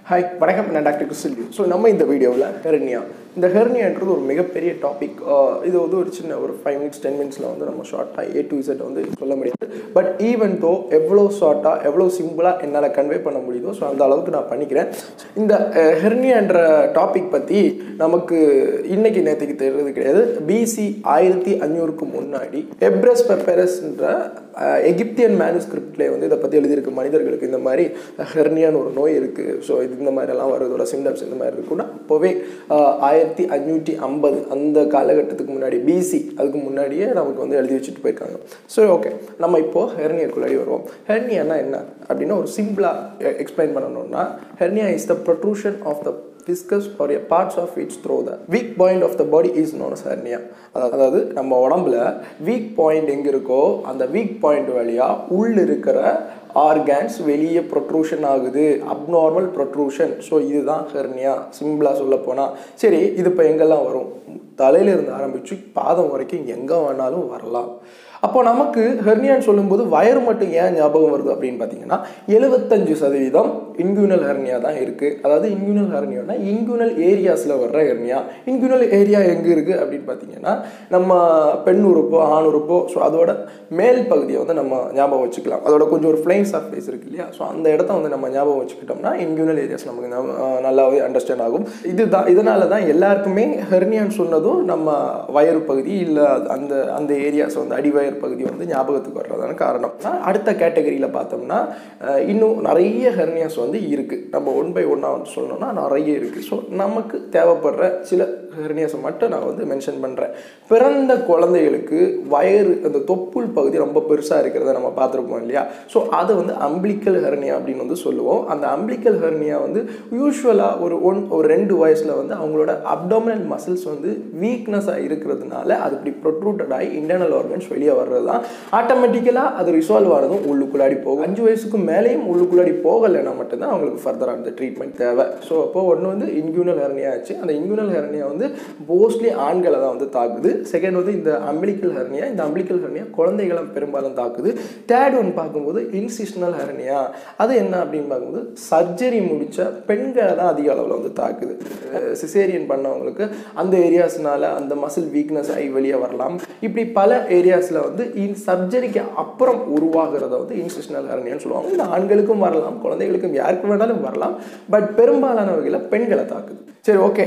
hi வணக்கம் நான் doctor கிறிஸ்டில்யூ so நம்ம இந்த வீடியோவில் ஹெர்னியா இந்த ஹெர்னியான்றது ஒரு மிகப்பெரிய டாபிக் இது வந்து ஒரு சின்ன ஒரு ஃபைவ் மினிட்ஸ் டென் மினிட்ஸில் வந்து நம்ம ஷார்ட்டாக ஏ டு இசட் வந்து சொல்ல முடியாது பட் ஈவன் தோ எவ்வளோ ஷார்ட்டாக எவ்வளோ சிம்பிளாக என்னால் கன்வே பண்ண முடியுதோ ஸோ அந்த அளவுக்கு நான் பண்ணிக்கிறேன் இந்த ஹெர்னியான்ற டாபிக் பற்றி நமக்கு இன்னைக்கு நேற்றுக்கு தெரிகிறது கிடையாது பிசி ஆயிரத்தி அஞ்சூறுக்கு முன்னாடி எப்ரஸ் பெப்பரஸ்ன்ற எகிப்தியன் மேனுஸ்கிரிப்ட்லேயே வந்து இதை பற்றி எழுதியிருக்கு மனிதர்களுக்கு இந்த மாதிரி ஹெர்னியான்னு ஒரு நோய் இருக்குது ஸோ இது இந்த மாதிரிலாம் வருதோட சிம்டம்ஸ் இந்த மாதிரி இருக்குன்னா அப்போவே ஆயிரத்தி அஞ்சூற்றி ஐம்பது அந்த காலகட்டத்துக்கு முன்னாடி பிசி அதுக்கு முன்னாடியே நமக்கு வந்து எழுதி வச்சுட்டு போயிருக்காங்க ஸோ ஓகே நம்ம இப்போது ஹெர்னியாக்குள்ளாடி வருவோம் ஹெர்னியானா என்ன அப்படின்னா ஒரு சிம்பிளாக எக்ஸ்பிளைன் பண்ணணும்னா hernia is the protrusion of the discus for a parts of its through the weak point of the body is known as hernia அதாவது நம்ம உடம்புல வீக் பாயிண்ட் எங்கே இருக்கோ அந்த வீக் பாயிண்ட் வழியாக உள்ள இருக்கிற ஆர்கான்ஸ் வெளியே ப்ரொட்ரூஷன் ஆகுது அப்நார்மல் ப்ரொட்ரூஷன் ஸோ இதுதான் ஹெர்னியா சிம்பிளாக சொல்ல போனால் சரி இது இப்போ எங்கெல்லாம் வரும் தலையிலிருந்து ஆரம்பித்து பாதம் வரைக்கும் எங்கே வேணாலும் வரலாம் அப்போ நமக்கு ஹெர்னியான்னு சொல்லும்போது வயறு மட்டும் ஏன் ஞாபகம் வருது அப்படின்னு பார்த்தீங்கன்னா எழுபத்தஞ்சு சதவீதம் இன்குனல் ஹெர்னியா தான் இருக்குது அதாவது இன்குனல் ஹெர்னியானா இன்குனல் ஏரியாஸில் வர்ற ஹெர்னியா இன்குனல் ஏரியா எங்கே இருக்குது அப்படின்னு பார்த்தீங்கன்னா நம்ம பெண் உறுப்போ ஆண் உறுப்போ ஸோ அதோட மேல் பகுதியை வந்து நம்ம ஞாபகம் வச்சுக்கலாம் அதோட கொஞ்சம் ஒரு ஃப்ளைன் சர்ஃபேஸ் இருக்கு இல்லையா ஸோ அந்த இடத்த வந்து நம்ம ஞாபகம் வச்சுக்கிட்டோம்னா இன்குனல் ஏரியாஸ் நமக்கு நல்லாவே அண்டர்ஸ்டாண்ட் ஆகும் இதுதான் இதனால தான் எல்லாருக்குமே ஹெர்னியான்னு சொன்னதும் நம்ம வயறு பகுதி இல்லை அந்த அந்த ஏரியாஸ் வந்து அடிவயர் பகுதி வந்து ஞாபகத்துக்கு வர்றதான காரணம் அடுத்த கேட்டகரியில் பார்த்தோம்னா இன்னும் நிறைய ஹெர்னியாஸ் வந்து இருக்குது நம்ம ஒன் பை ஒன்னாக வந்து சொல்லணும்னா நிறைய இருக்குது ஸோ நமக்கு தேவைப்படுற சில ஹெர்னியாஸை மட்டும் நான் வந்து மென்ஷன் பண்ணுறேன் பிறந்த குழந்தைகளுக்கு வயறு அந்த தொப்புள் பகுதி ரொம்ப பெருசாக இருக்கிறத நம்ம பார்த்துருப்போம் இல்லையா ஸோ அதை வந்து அம்பிளிக்கல் ஹெர்னியா அப்படின்னு வந்து சொல்லுவோம் அந்த அம்பிளிக்கல் ஹெர்னியா வந்து யூஸ்வலாக ஒரு ஒன் ஒரு ரெண்டு வயசில் வந்து அவங்களோட அப்டாமினல் மசில்ஸ் வந்து வீக்னஸாக இருக்கிறதுனால அது இப்படி ப்ரொட்ரூட்டட் ஆகி இன்டர்னல் ஆர்கன்ஸ் வெளியே வர்றது தான் ஆட்டோமேட்டிக்கலாக அது ரிசால்வ் ஆனதும் உள்ளுக்குள்ளாடி போகும் அஞ்சு வயசுக்கு மேலேயும் உள்ளுக்குள்ளாடி போகலைன்னா மட்டும்தான் அவங்களுக்கு ஃபர்தராக அந்த ட்ரீட்மெண்ட் தேவை ஸோ அப்போ ஒன்று வந்து இன்யூனல் ஹெர்னியா ஆச்சு அந்த இன்யூனல் ஹெர்னியா வந்து மோஸ்ட்லி ஆண்களை தான் வந்து தாக்குது செகண்ட் வந்து இந்த அம்பிளிக்கல் ஹெர்னியா இந்த அம்பிளிக்கல் ஹெர்னியா குழந்தைகளை பெரும்பாலும் தாக்குது தேர்ட் ஒன் பார்க்கும்போது இன்சிஷனல் ஹெர்னியா அது என்ன அப்படின்னு பார்க்கும்போது சர்ஜரி முடித்த பெண்களை தான் அதிக அளவில் வந்து தாக்குது சிசேரியன் பண்ணவங்களுக்கு அந்த ஏரியாஸ்னால அந்த மசில் வீக்னஸ் ஆகி வெளியே வரலாம் இப்படி பல ஏரியாஸில் வந்து இன் சர்ஜரிக்கு அப்புறம் உருவாகிறத வந்து இன்சிஷனல் ஹெர்னியான்னு சொல்லுவாங்க இந்த ஆண்களுக்கும் வரலாம் குழந்தைகளுக்கும் யாருக்கு வேணாலும் வரலாம் பட் பெரும்பாலான வகையில் பெண்களை தாக்குது சரி ஓகே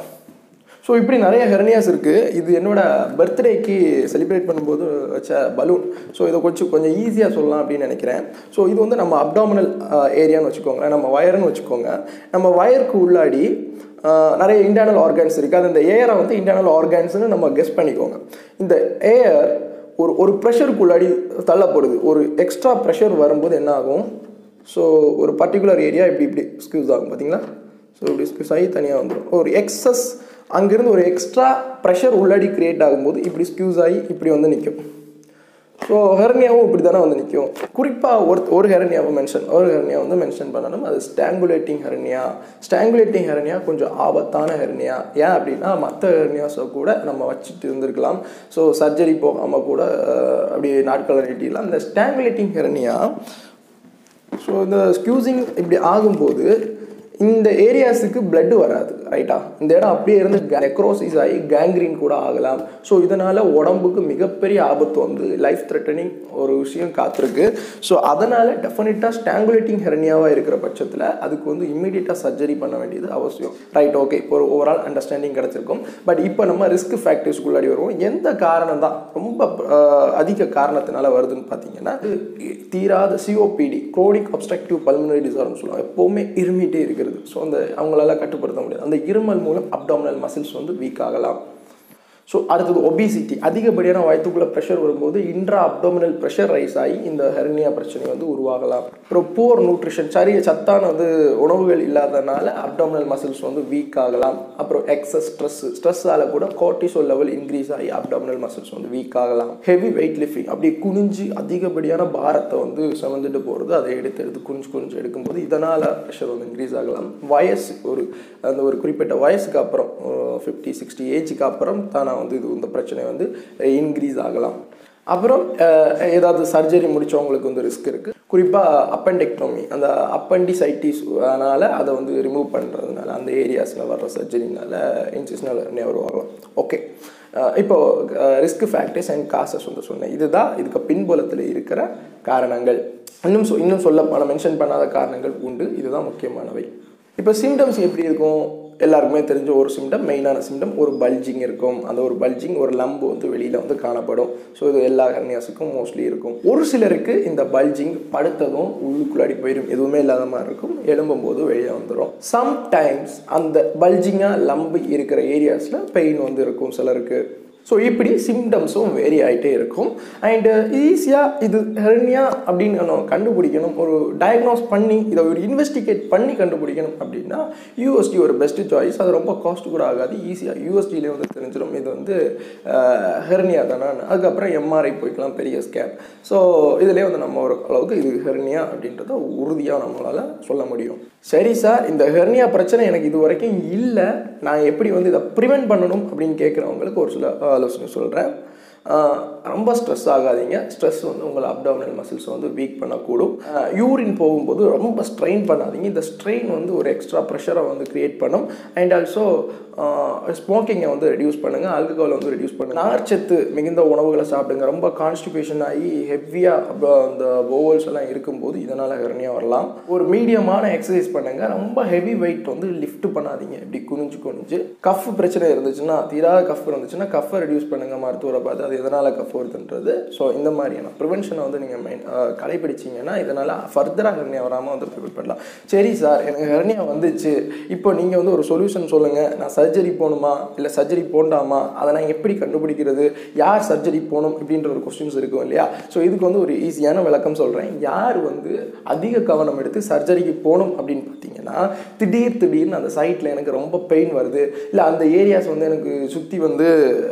ஸோ இப்படி நிறைய ஹெர்னியாஸ் இருக்குது இது என்னோட பர்த்டேக்கு செலிப்ரேட் பண்ணும்போது வச்ச பலூன் ஸோ இதை கொஞ்சம் கொஞ்சம் ஈஸியாக சொல்லலாம் அப்படின்னு நினைக்கிறேன் ஸோ இது வந்து நம்ம அப்டாமினல் ஏரியான்னு வச்சுக்கோங்க நம்ம வயர்னு வச்சுக்கோங்க நம்ம வயருக்கு உள்ளாடி நிறைய இன்டர்னல் ஆர்கான்ஸ் இருக்குது அது இந்த ஏரை வந்து இன்டர்னல் ஆர்கான்ஸ்னு நம்ம கெஸ் பண்ணிக்கோங்க இந்த ஏர் ஒரு ஒரு ப்ரெஷருக்குள்ளாடி தள்ளப்படுது ஒரு எக்ஸ்ட்ரா ப்ரெஷர் வரும்போது என்ன ஆகும் ஸோ ஒரு பர்டிகுலர் ஏரியா இப்படி இப்படி ஸ்கியூஸ் ஆகும் பார்த்தீங்களா ஸோ இப்படி ஸ்கியூஸ் ஆகி தனியாக வந்துடும் ஒரு எக்ஸஸ் அங்கேருந்து ஒரு எக்ஸ்ட்ரா ப்ரெஷர் உள்ளாடி க்ரியேட் ஆகும்போது இப்படி ஸ்கியூஸ் ஆகி இப்படி வந்து நிற்கும் ஸோ ஹெர்னியாவும் இப்படி தானே வந்து நிற்கும் குறிப்பாக ஒரு ஒரு ஹெர்னியாவை மென்ஷன் ஒரு ஹெர்னியா வந்து மென்ஷன் பண்ணணும் அது ஸ்டாங்குலேட்டிங் ஹெர்னியா ஸ்டாங்குலேட்டிங் ஹெர்னியா கொஞ்சம் ஆபத்தான ஹெர்னியா ஏன் அப்படின்னா மற்ற ஹெர்னியாஸை கூட நம்ம வச்சுட்டு இருந்திருக்கலாம் ஸோ சர்ஜரி போகாமல் கூட அப்படி நாட்களை நீட்டிடலாம் இந்த ஸ்டாங்குலேட்டிங் ஹெர்னியா ஸோ இந்த ஸ்கியூசிங் இப்படி ஆகும்போது இந்த ஏரியாஸுக்கு பிளட் வராது ரைட்டா இந்த இடம் அப்படியே இருந்து நெக்ரோசிஸ் ஆகி கேங்க்ரீன் கூட ஆகலாம் ஸோ இதனால் உடம்புக்கு மிகப்பெரிய ஆபத்து வந்து லைஃப் த்ரெட்டனிங் ஒரு விஷயம் காத்திருக்கு ஸோ அதனால் டெஃபினட்டாக ஸ்டாங்குலேட்டிங் ஹெர்னியாவாக இருக்கிற பட்சத்தில் அதுக்கு வந்து இம்மிடியட்டாக சர்ஜரி பண்ண வேண்டியது அவசியம் ரைட் ஓகே இப்போ ஒரு ஓவரால் அண்டர்ஸ்டாண்டிங் கிடச்சிருக்கும் பட் இப்போ நம்ம ரிஸ்க் ஃபேக்டர்ஸ்குள்ளாடி வருவோம் எந்த காரணம் தான் ரொம்ப அதிக காரணத்தினால வருதுன்னு பார்த்தீங்கன்னா தீராத சிஓபிடி குரோனிக் அப்ஸ்ட்ரக்டிவ் பல்மனரி டிசார்னு சொல்லுவாங்க எப்போவுமே இருமிட்டே இருக்கிறது ஸோ அந்த அவங்களால கட்டுப்படுத்த முடியாது அந்த இருமல் மூலம் அப்டாமினல் மசில்ஸ் வந்து வீக் ஆகலாம் ஸோ அடுத்தது ஒபிசிட்டி அதிகப்படியான வயிற்றுக்குள்ளே ப்ரெஷர் வரும்போது இன்ட்ரா அப்டோமினல் ப்ரெஷர் ரைஸ் ஆகி இந்த ஹெர்னியா பிரச்சனை வந்து உருவாகலாம் அப்புறம் புவர் நியூட்ரிஷன் சரிய சத்தான வந்து உணவுகள் இல்லாதனால அப்டோமினல் மசில்ஸ் வந்து வீக் ஆகலாம் அப்புறம் எக்ஸஸ் ஸ்ட்ரெஸ் ஸ்ட்ரெஸ்ஸால் கூட கோர்டிசோல் லெவல் இன்க்ரீஸ் ஆகி அப்டோமினல் மசில்ஸ் வந்து வீக் ஆகலாம் ஹெவி வெயிட் லிஃப்டிங் அப்படி குனிஞ்சு அதிகப்படியான பாரத்தை வந்து சுமந்துட்டு போகிறது அதை எடுத்து எடுத்து குனிஞ்சு குனிஞ்சு எடுக்கும்போது இதனால் ப்ரெஷர் வந்து இன்க்ரீஸ் ஆகலாம் வயசு ஒரு அந்த ஒரு குறிப்பிட்ட வயசுக்கு அப்புறம் ஃபிஃப்டி சிக்ஸ்டி ஏஜுக்கு அப்புறம் தானே வந்து இது இந்த பிரச்சனை வந்து இன்க்ரீஸ் ஆகலாம் அப்புறம் ஏதாவது சர்ஜரி முடித்தவங்களுக்கு வந்து ரிஸ்க் இருக்குது குறிப்பாக அப்பெண்டெக்டோமி அந்த அப்பண்டிசைட்டிஸ் அதனால் அதை வந்து ரிமூவ் பண்ணுறதுனால அந்த ஏரியாஸில் வர்ற சர்ஜரினால இன்சிஷனல் ஹெர்னியா உருவாகலாம் ஓகே இப்போ ரிஸ்க் ஃபேக்டர்ஸ் அண்ட் காசஸ் வந்து சொன்னேன் இதுதான் இதுக்கு பின்புலத்தில் இருக்கிற காரணங்கள் இன்னும் சொ இன்னும் சொல்ல நான் மென்ஷன் பண்ணாத காரணங்கள் உண்டு இதுதான் முக்கியமானவை இப்போ சிம்டம்ஸ் எப்படி இருக்கும் எல்லாருக்குமே தெரிஞ்ச ஒரு சிம்டம் மெயினான சிம்டம் ஒரு பல்ஜிங் இருக்கும் அந்த ஒரு பல்ஜிங் ஒரு லம்பு வந்து வெளியில் வந்து காணப்படும் ஸோ இது எல்லா ஹர்னியாஸுக்கும் மோஸ்ட்லி இருக்கும் ஒரு சிலருக்கு இந்த பல்ஜிங் படுத்ததும் உள்ளுக்குள்ளாடி போயிடும் எதுவுமே இல்லாத மாதிரி இருக்கும் எழும்பும் போது வெளியே வந்துடும் சம்டைம்ஸ் அந்த பல்ஜிங்காக லம்பு இருக்கிற ஏரியாஸில் பெயின் வந்து இருக்கும் சிலருக்கு ஸோ இப்படி சிம்டம்ஸும் வேரி ஆகிட்டே இருக்கும் அண்டு ஈஸியாக இது ஹெர்னியா அப்படின்னு நம்ம கண்டுபிடிக்கணும் ஒரு டயக்னோஸ் பண்ணி இதை ஒரு இன்வெஸ்டிகேட் பண்ணி கண்டுபிடிக்கணும் அப்படின்னா யூஎஸ்டி ஒரு பெஸ்ட் சாய்ஸ் அது ரொம்ப காஸ்ட் கூட ஆகாது ஈஸியாக யூஎஸ்டியிலே வந்து தெரிஞ்சிடும் இது வந்து ஹெர்னியா தானே அதுக்கப்புறம் எம்ஆர்ஐ போய்க்கலாம் பெரிய ஸ்கேன் ஸோ இதிலே வந்து நம்ம ஒரு அளவுக்கு இது ஹெர்னியா அப்படின்றத உறுதியாக நம்மளால் சொல்ல முடியும் சரி சார் இந்த ஹெர்னியா பிரச்சனை எனக்கு இது வரைக்கும் இல்லை நான் எப்படி வந்து இதை ப்ரிவெண்ட் பண்ணணும் அப்படின்னு கேட்குறவங்களுக்கு ஒரு சில ஆலோசனை சொல்கிறேன் ரொம்ப ஸ்ட்ரெஸ் ஆகாதீங்க ஸ்ட்ரெஸ் வந்து உங்களை அப்டவுனல் மசில்ஸ் வந்து வீக் பண்ணக்கூடும் யூரின் போகும்போது ரொம்ப ஸ்ட்ரெயின் பண்ணாதீங்க இந்த ஸ்ட்ரெயின் வந்து ஒரு எக்ஸ்ட்ரா ப்ரெஷரை வந்து க்ரியேட் பண்ணும் அண்ட் ஆல்சோ ஸ்மோக்கிங்கை வந்து ரெடியூஸ் பண்ணுங்கள் ஆல்கஹாலை வந்து ரெடியூஸ் பண்ணுங்கள் நார்ச்சத்து மிகுந்த உணவுகளை சாப்பிடுங்க ரொம்ப கான்ஸ்டிபேஷன் ஆகி ஹெவியாக அந்த போவல்ஸ் எல்லாம் இருக்கும்போது இதனால் ஹெர்னியா வரலாம் ஒரு மீடியமான எக்ஸசைஸ் பண்ணுங்கள் ரொம்ப ஹெவி வெயிட் வந்து லிஃப்ட் பண்ணாதீங்க இப்படி குனிஞ்சு குனிஞ்சு கஃப் பிரச்சனை இருந்துச்சுன்னா தீராத கஃப் இருந்துச்சுன்னா கஃப்பை ரெடியூஸ் பண்ணுங்கள் மருத்துவரை பார்த்து அது எதனால் கஃப் வருதுன்றது ஸோ இந்த மாதிரியான ப்ரிவென்ஷனை வந்து நீங்கள் மெயின் கடைபிடிச்சிங்கன்னா இதனால் ஃபர்தராக ஹெர்னியா வராமல் வந்து ப்ரிவென்ட் பண்ணலாம் சரி சார் எனக்கு ஹெர்னியா வந்துச்சு இப்போ நீங்கள் வந்து ஒரு சொல்யூஷன் சொல்லுங்கள் நான் சர்ஜரி போகணுமா இல்லை சர்ஜரி போண்டாமா அதை நான் எப்படி கண்டுபிடிக்கிறது யார் சர்ஜரி போகணும் இப்படின்ற ஒரு கொஸ்டின்ஸ் இருக்கும் இல்லையா ஸோ இதுக்கு வந்து ஒரு ஈஸியான விளக்கம் சொல்கிறேன் யார் வந்து அதிக கவனம் எடுத்து சர்ஜரிக்கு போகணும் அப்படின்னு பார்த்தீங்கன்னா திடீர் திடீர்னு அந்த சைட்டில் எனக்கு ரொம்ப பெயின் வருது இல்லை அந்த ஏரியாஸ் வந்து எனக்கு சுற்றி வந்து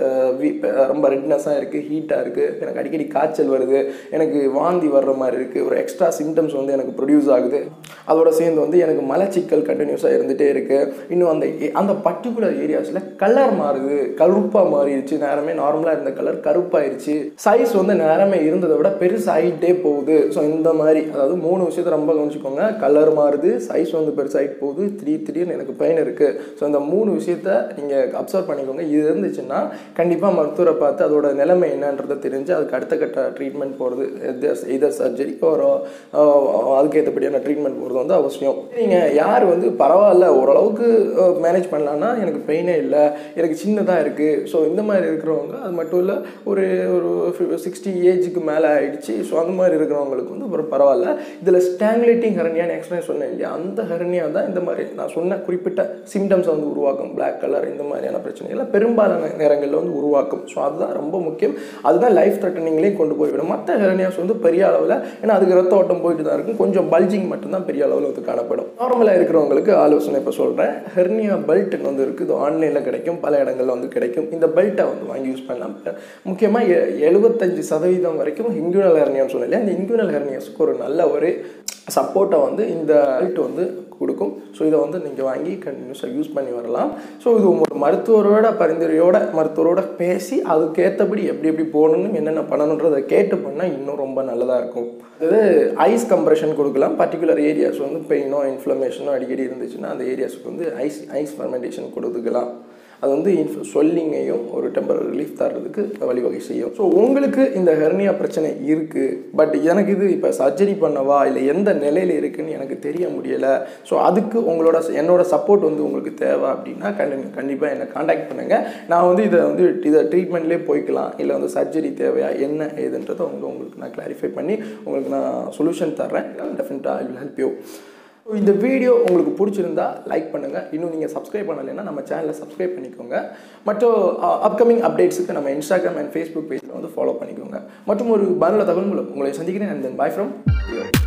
ரொம்ப ரெட்னஸாக இருக்குது ஹீட்டாக இருக்குது எனக்கு அடிக்கடி காய்ச்சல் வருது எனக்கு வாந்தி வர்ற மாதிரி இருக்குது ஒரு எக்ஸ்ட்ரா சிம்டம்ஸ் வந்து எனக்கு ப்ரொடியூஸ் ஆகுது அதோட சேர்ந்து வந்து எனக்கு மலச்சிக்கல் கண்டினியூஸாக இருந்துகிட்டே இருக்குது இன்னும் அந்த அந்த பர்டிகுலர் ஏரியாஸில் கலர் மாறுது கருப்பாக மாறிடுச்சு நேரமே நார்மலாக இருந்த கலர் கருப்பாயிருச்சு சைஸ் வந்து நேரமே இருந்ததை விட பெருசாகிட்டே போகுது ஸோ இந்த மாதிரி அதாவது மூணு விஷயத்தை ரொம்ப கவனிச்சுக்கோங்க கலர் மாறுது சைஸ் வந்து பெருசாகிட்டு போகுது திடீர் திடீர்னு எனக்கு பெயின் இருக்குது ஸோ இந்த மூணு விஷயத்த நீங்கள் அப்சர்வ் பண்ணிக்கோங்க இது இருந்துச்சுன்னா கண்டிப்பாக மருத்துவரை பார்த்து அதோட நிலைமை என்னன்றதை தெரிஞ்சு அதுக்கு அடுத்த கட்ட ட்ரீட்மெண்ட் போகிறது இதர் சர்ஜரி ஒரு அதுக்கேற்றபடியான ட்ரீட்மெண்ட் போகிறது வந்து அவசியம் நீங்கள் யார் வந்து பரவாயில்ல ஓரளவுக்கு மேனேஜ் பண்ணலான்னா எனக்கு பெயினே இல்லை எனக்கு சின்னதாக இருக்குது ஸோ இந்த மாதிரி இருக்கிறவங்க அது மட்டும் இல்லை ஒரு ஒரு சிக்ஸ்டி ஏஜுக்கு மேலே ஆகிடுச்சு ஸோ அந்த மாதிரி இருக்கிறவங்களுக்கு வந்து ஒரு பரவாயில்ல இதில் ஸ்டாங்குலேட்டிங் ஹெரனியான்னு எக்ஸ்பிளைன் சொன்னேன் இல்லையா அந்த ஹெரனியா தான் இந்த மாதிரி நான் சொன்ன குறிப்பிட்ட சிம்டம்ஸ் வந்து உருவாக்கும் பிளாக் கலர் இந்த மாதிரியான பிரச்சனைகளை பெரும்பாலான நேரங்களில் வந்து உருவாக்கும் ஸோ அதுதான் ரொம்ப முக்கியம் அதுதான் லைஃப் த்ரெட்டனிங்லேயும் கொண்டு போய்விடும் மற்ற ஹெரனியாஸ் வந்து பெரிய அளவில் ஏன்னா அதுக்கு ரத்த ஓட்டம் போயிட்டு தான் இருக்கும் கொஞ்சம் பல்ஜிங் மட்டும்தான் பெரிய அளவில் வந்து காணப்படும் நார்மலாக இருக்கிறவங்களுக்கு ஆலோசனை இப்போ சொல்கிறேன் ஹெர்னியா பெல்ட்னு வந்து இருக்குது இது ஆன்லைனில் கிடைக்கும் பல இடங்களில் வந்து கிடைக்கும் இந்த பெல்ட்டை வந்து வாங்கி யூஸ் பண்ணலாம் முக்கியமாக எழுபத்தஞ்சு சதவீதம் வரைக்கும் இன்குனல் ஹெர்னியான்னு சொன்னேன் இந்த இன்குனல் ஹெர்னியாஸுக்கு ஒரு நல்ல ஒரு சப்போர்ட்டை வந்து இந்த பெல்ட் வந்து கொடுக்கும் ஸோ இதை வந்து நீங்கள் வாங்கி கண்டினியூஸாக யூஸ் பண்ணி வரலாம் ஸோ இது ஒரு மருத்துவரோட பரிந்துரையோட மருத்துவரோட பேசி அதுக்கேற்றபடி எப்படி எப்படி போகணுன்னு என்னென்ன பண்ணணுன்றதை கேட்டு பண்ணால் இன்னும் ரொம்ப நல்லதாக இருக்கும் அதாவது ஐஸ் கம்ப்ரெஷன் கொடுக்கலாம் பர்டிகுலர் ஏரியாஸ் வந்து பெயினோ இன்ஃப்ளமேஷனோ அடிக்கடி இருந்துச்சுன்னா அந்த ஏரியாஸுக்கு வந்து ஐஸ் ஐஸ் ஃபர்மெண்டேஷன் கொடுத்துக்கலாம் அது வந்து இன்ஃப் சொல்லிங்கையும் ஒரு டெம்பரரி ரிலீஃப் தர்றதுக்கு வழிவகை செய்யும் ஸோ உங்களுக்கு இந்த ஹெர்னியா பிரச்சனை இருக்குது பட் எனக்கு இது இப்போ சர்ஜரி பண்ணவா இல்லை எந்த நிலையில் இருக்குன்னு எனக்கு தெரிய முடியலை ஸோ அதுக்கு உங்களோட என்னோட சப்போர்ட் வந்து உங்களுக்கு தேவை அப்படின்னா கண்டி கண்டிப்பாக என்னை காண்டாக்ட் பண்ணுங்கள் நான் வந்து இதை வந்து இதை ட்ரீட்மெண்ட்லேயே போய்க்கலாம் இல்லை வந்து சர்ஜரி தேவையா என்ன ஏதுன்றதை வந்து உங்களுக்கு நான் கிளாரிஃபை பண்ணி உங்களுக்கு நான் சொல்யூஷன் தர்றேன் டெஃபினட்டாக ஐ வில் ஹெல்ப் யூ இந்த வீடியோ உங்களுக்கு பிடிச்சிருந்தா லைக் பண்ணுங்கள் இன்னும் நீங்கள் சப்ஸ்கிரைப் பண்ணலைன்னா நம்ம சேனலை சப்ஸ்கிரைப் பண்ணிக்கோங்க மற்றும் அப்கமிங் அப்டேட்ஸுக்கு நம்ம இன்ஸ்டாகிராம் அண்ட் ஃபேஸ்புக் பேஜில் வந்து ஃபாலோ பண்ணிக்கோங்க மற்றும் ஒரு பயனுள்ள தகவல் மூலம் உங்களை சந்திக்கிறேன் அண்ட் தென் பாய் ஃப்ரம்